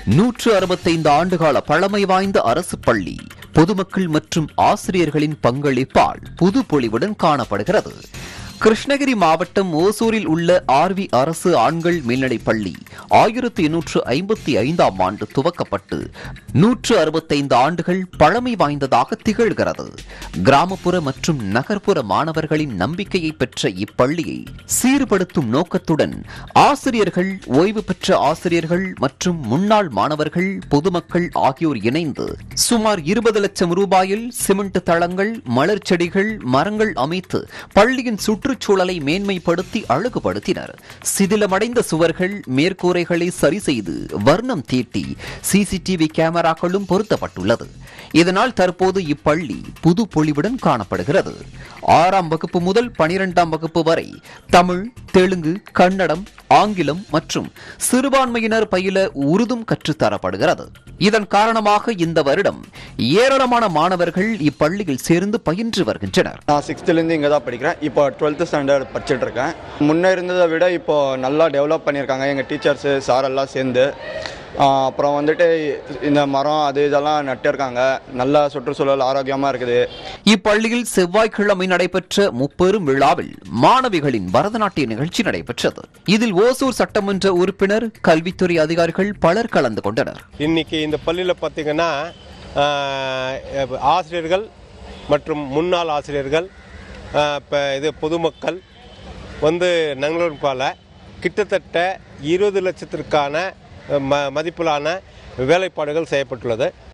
நூற்று அறுபத்தைந்து ஆண்டுகால பழமை வாய்ந்த அரசு பள்ளி பொதுமக்கள் மற்றும் ஆசிரியர்களின் பங்களிப்பால் புது பொலிவுடன் காணப்படுகிறது கிருஷ்ணகிரி மாவட்டம் ஓசூரில் உள்ள ஆர்வி அரசு ஆண்கள் மேல்நிலைப் பள்ளி ஆயிரத்தி எண்ணூற்று ஐம்பத்தி ஐந்தாம் ஆண்டு துவக்கப்பட்டு நூற்று அறுபத்தைந்து ஆண்டுகள் பழமை வாய்ந்ததாக திகழ்கிறது கிராமப்புற மற்றும் நகர்ப்புற மாணவர்களின் நம்பிக்கையை பெற்ற இப்பள்ளியை சீர்படுத்தும் நோக்கத்துடன் ஆசிரியர்கள் ஓய்வு பெற்ற ஆசிரியர்கள் மற்றும் முன்னாள் மாணவர்கள் பொதுமக்கள் ஆகியோர் இணைந்து சுமார் இருபது லட்சம் ரூபாயில் சிமெண்ட் தளங்கள் மலர் செடிகள் மரங்கள் அமைத்து பள்ளியின் சுற்றுச்சூழலை மேன்மைப்படுத்தி அழகுபடுத்தினர் சிதிலமடைந்த சுவர்கள் மேற்கூரைகளை சரி செய்து வர்ணம் தீட்டி சிசிடிவி கேமராக்களும் பொருத்தப்பட்டுள்ளது இதனால் தற்போது இப்பள்ளி புது பொலிவுடன் காணப்படுகிறது ஆறாம் வகுப்பு முதல் பனிரெண்டாம் வகுப்பு வரை தமிழ் தெலுங்கு கன்னடம் ஆங்கிலம் மற்றும் சிறுபான்மையினர் பயில உருதும் கற்றுத்தரப்படுகிறது இதன் காரணமாக இந்த வருடம் ஏராளமான மாணவர்கள் இப்பள்ளியில் சேர்ந்து பயின்று வருகின்றனர் நான் சிக்ஸ்த்துலேருந்து இங்கே தான் படிக்கிறேன் இப்போ டுவெல்த்து ஸ்டாண்டர்ட் படிச்சுட்டு இருக்கேன் முன்னே இருந்ததை விட இப்போ நல்லா டெவலப் பண்ணியிருக்காங்க எங்கள் டீச்சர்ஸு சார் எல்லாம் சேர்ந்து ஆஹ் அப்புறம் வந்துட்டு இந்த மரம் அது இதெல்லாம் நட்டிருக்காங்க நல்லா சுற்றுச்சூழல் ஆரோக்கியமாக இருக்குது இப்பள்ளியில் செவ்வாய்க்கிழமை நடைபெற்ற முப்பெரும் விழாவில் மாணவிகளின் பரதநாட்டிய நிகழ்ச்சி நடைபெற்றது இதில் ஓசூர் சட்டமன்ற உறுப்பினர் கல்வித்துறை அதிகாரிகள் பலர் கலந்து கொண்டனர் இன்னைக்கு இந்த பள்ளியில் பார்த்தீங்கன்னா ஆஹ், ஆசிரியர்கள் மற்றும் முன்னாள் ஆசிரியர்கள் இப்போ இது பொதுமக்கள் வந்து நங்களுப்பால கிட்டத்தட்ட இருபது லட்சத்திற்கான ம மதிப்பிலான வேலைப்பாடுகள் செய்யப்பட்டுள்ளது